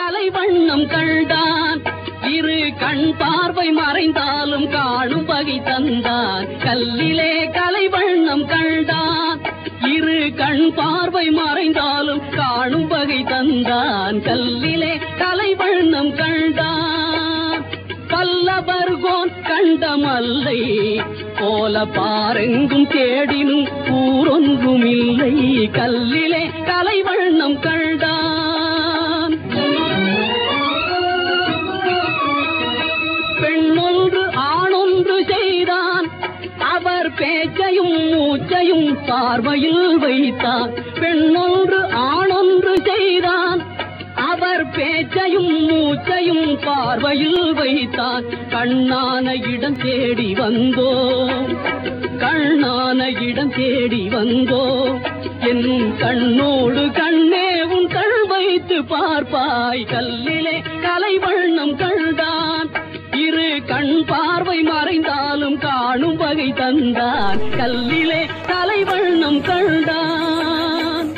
கலை வண்ணம் கண்டான் இரு கண் பார்வை மறைந்தாலும் காணும் வகை தந்தான் கல்லிலே கலை வண்ணம் கண்டான் இரு கண் பார்வை மறைந்தாலும் காணும் வகை தந்தான் கல்லிலே கலை வண்ணம் கண்டான் பல்லவர்கோன் கண்டமல்லை போல பாரெங்கும் தேடினும் ஊரொன்றும் இல்லை கல்லிலே கலை வண்ணம் கண்டான் பெண்ணொன்று ஆணொன்று செய்தான் அவர் பேச்சையும் மூச்சையும் பார்வையில் வைத்தான் பெண்ணொன்று ஆணொன்று செய்தான் அவர் பேச்சையும் மூச்சையும் பார்வையில் வைத்தான் கண்ணான இடம் தேடி வந்தோ கண்ணான இடம் தேடி வந்தோ என் கண்ணோடு கண்ணே உன் கண் வைத்து பார்ப்பாய் கல்லிலே கலை வண்ணம் கண்டான் இரு கண் பார்வை மறைந்தாலும் காணும் வகை தந்தான் கல்லிலே கலை வண்ணம் கண்டான்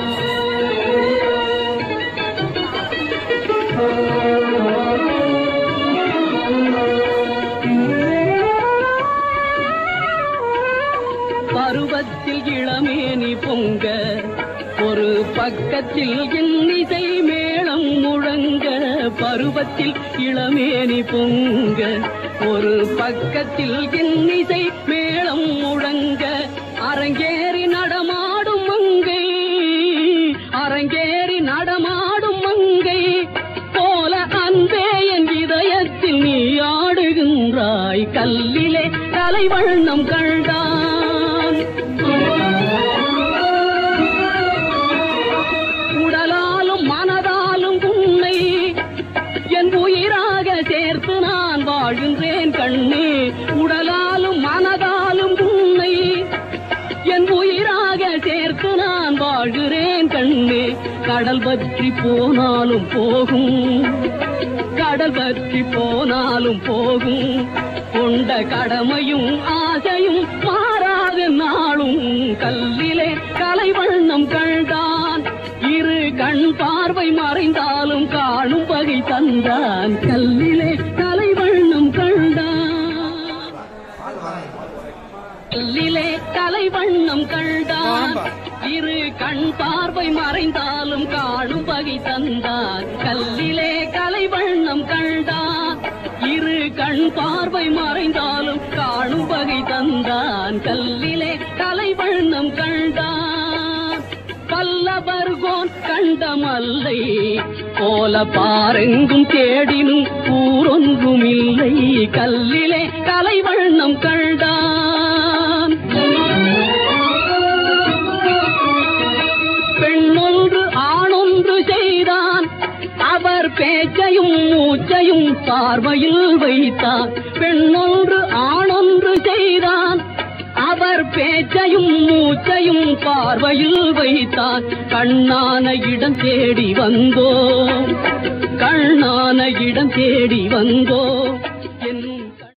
பருவத்தில் இளமேனி பொங்க ஒரு பக்கத்தில் இன்னிசை மேளம் முழங்க பருவத்தில் இளமேனி பொங்க ஒரு பக்கத்தில் இன்னிசை மேளம் முழங்க அரங்கேறி நடமாடும் மங்கை அரங்கேறி நடமாடும் மங்கை போல அன்பே என் இதயத்தில் நீ ஆடுகின்றாய் கல்லிலே கலை வண்ணம் கண்டான் உடலாலும் மனதாலும் உன்னை என் உயிராக சேர்த்து நான் வாழ்கின்றேன் கண்ணே உடலாலும் மனதாலும் உன்னை என் உயிராக சேர்த்து நான் வாழ்கிறேன் கண்ணே கடல் பற்றி போனாலும் போகும் கடல் பற்றி போனாலும் போகும் கொண்ட கடமையும் ஆசையும் மாறாத நாளும் கல்லிலே கலை வண்ணம் கண்டான் இரு கண் பார்வை மறைந்தாலும் காணும் வகை தந்தான் கல்லிலே கலை வண்ணம் கண்டான் கல்லிலே கலை வண்ணம் கண்டான் இரு கண் பார்வை மறைந்தாலும் காணும் வகை தந்தான் கல்லிலே கலை வண்ணம் கண்டான் இரு கண் பார்வை மறைந்தாலும் காணும் வகை தந்தான் கல்லிலே கலை வண்ணம் கண்டான் பல்லவர்கோன் கண்டமல்லை போல பாரெங்கும் தேடினும் ஊரொன்றும் இல்லை கல்லிலே கலை வண்ணம் கண்டான் பெண்ணொன்று ஆணொன்று செய்தான் அவர் பேச்சையும் மூச்சையும் பார்வையில் வைத்தான் பெண்ணொன்று ஆணொன்று செய்தான் அவர் பேச்சையும் மூச்சையும் பார்வையில் வைத்தான் கண்ணான இடம் தேடி வந்தோ கண்ணான இடம் தேடி வந்தோ